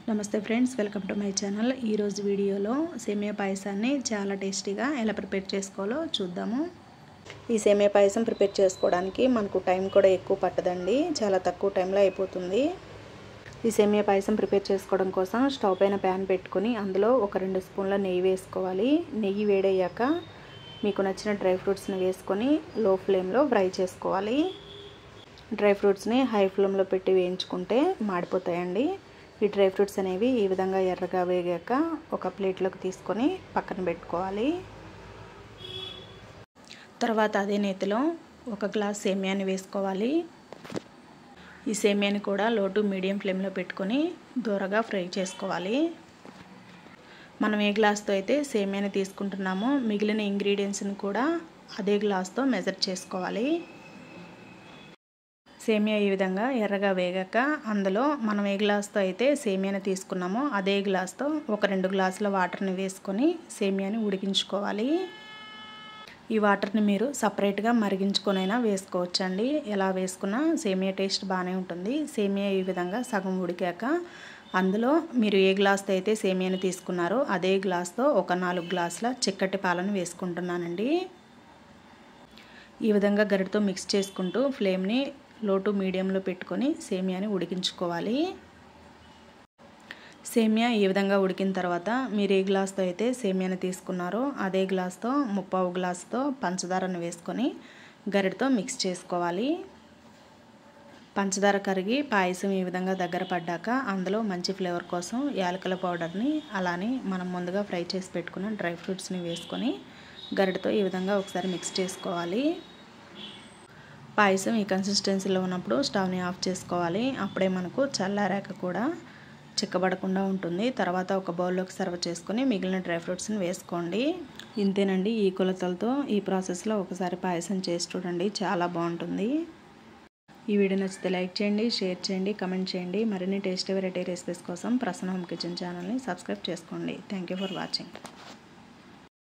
నమస్తే friends welcome to my channel ఈరోజు వీడియోలో సేమియా పాయసాన్ని చాలా టేస్టీగా ఎలా ప్రిపేర్ చేసుకోవాలో చూద్దాము ఈ సేమియా పాయసం ప్రిపేర్ చేసుకోవడానికి మనకు టైం కూడా ఎక్కువ పట్టదండి చాలా తక్కువ టైంలో అయిపోతుంది ఈ సేమియా పాయసం ప్రిపేర్ చేసుకోవడం కోసం స్టవ్ పైన ప్యాన్ పెట్టుకొని అందులో ఒక రెండు స్పూన్ల నెయ్యి వేసుకోవాలి నెయ్యి వేడయ్యాక మీకు నచ్చిన డ్రై ఫ్రూట్స్ని వేసుకొని లో ఫ్లేమ్లో ఫ్రై చేసుకోవాలి డ్రై ఫ్రూట్స్ని హై ఫ్లేమ్లో పెట్టి వేయించుకుంటే మాడిపోతాయండి ఈ డ్రై ఫ్రూట్స్ అనేవి ఈ విధంగా ఎర్రగా వేగాక ఒక ప్లేట్లోకి తీసుకొని పక్కన పెట్టుకోవాలి తర్వాత అదే నేతిలో ఒక గ్లాస్ సేమియాని వేసుకోవాలి ఈ సేమియాని కూడా లో టు మీడియం ఫ్లేమ్లో పెట్టుకొని దూరగా ఫ్రై చేసుకోవాలి మనం ఏ గ్లాస్తో అయితే సేమియాని తీసుకుంటున్నామో మిగిలిన ఇంగ్రీడియంట్స్ని కూడా అదే గ్లాస్తో మెజర్ చేసుకోవాలి సేమియా ఈ విధంగా ఎర్రగా వేగాక అందులో మనం ఏ గ్లాస్తో అయితే సేమియాని తీసుకున్నామో అదే గ్లాస్తో ఒక రెండు గ్లాసుల వాటర్ని వేసుకొని సేమియాని ఉడికించుకోవాలి ఈ వాటర్ని మీరు సపరేట్గా మరిగించుకొనైనా వేసుకోవచ్చండి ఎలా వేసుకున్నా సేమియా టేస్ట్ బాగానే ఉంటుంది సేమియా ఈ విధంగా సగం ఉడికాక అందులో మీరు ఏ గ్లాస్తో అయితే సేమియాని తీసుకున్నారో అదే గ్లాస్తో ఒక నాలుగు గ్లాసుల చిక్కటి పాలను వేసుకుంటున్నానండి ఈ విధంగా గరిటతో మిక్స్ చేసుకుంటూ ఫ్లేమ్ని లో టు మీడియంలో పెట్టుకొని సేమియాని ఉడికించుకోవాలి సేమియా ఈ విధంగా ఉడికిన తర్వాత మీరు ఏ గ్లాస్తో అయితే సేమియాని తీసుకున్నారో అదే గ్లాస్తో ముప్పావు గ్లాస్తో పంచదారను వేసుకొని గరిటతో మిక్స్ చేసుకోవాలి పంచదార కరిగి పాయసం ఈ విధంగా దగ్గర పడ్డాక అందులో మంచి ఫ్లేవర్ కోసం యాలకుల పౌడర్ని అలానే మనం ముందుగా ఫ్రై చేసి పెట్టుకున్న డ్రై ఫ్రూట్స్ని వేసుకొని గరిటతో ఈ విధంగా ఒకసారి మిక్స్ చేసుకోవాలి పాయసం ఈ కన్సిస్టెన్సీలో ఉన్నప్పుడు స్టవ్ని ఆఫ్ చేసుకోవాలి అప్పుడే మనకు చల్లారాక కూడా చిక్కబడకుండా ఉంటుంది తర్వాత ఒక బౌల్లోకి సర్వ్ చేసుకొని మిగిలిన డ్రై ఫ్రూట్స్ని వేసుకోండి ఇంతేనండి ఈ కొలతలతో ఈ ప్రాసెస్లో ఒకసారి పాయసం చేసి చూడండి చాలా బాగుంటుంది ఈ వీడియో నచ్చితే లైక్ చేయండి షేర్ చేయండి కమెంట్ చేయండి మరిన్ని టేస్టీ వెరైటీ రెసిపీస్ కోసం ప్రసన్న హోమ్ కిచెన్ ఛానల్ని సబ్స్క్రైబ్ చేసుకోండి థ్యాంక్ ఫర్ వాచింగ్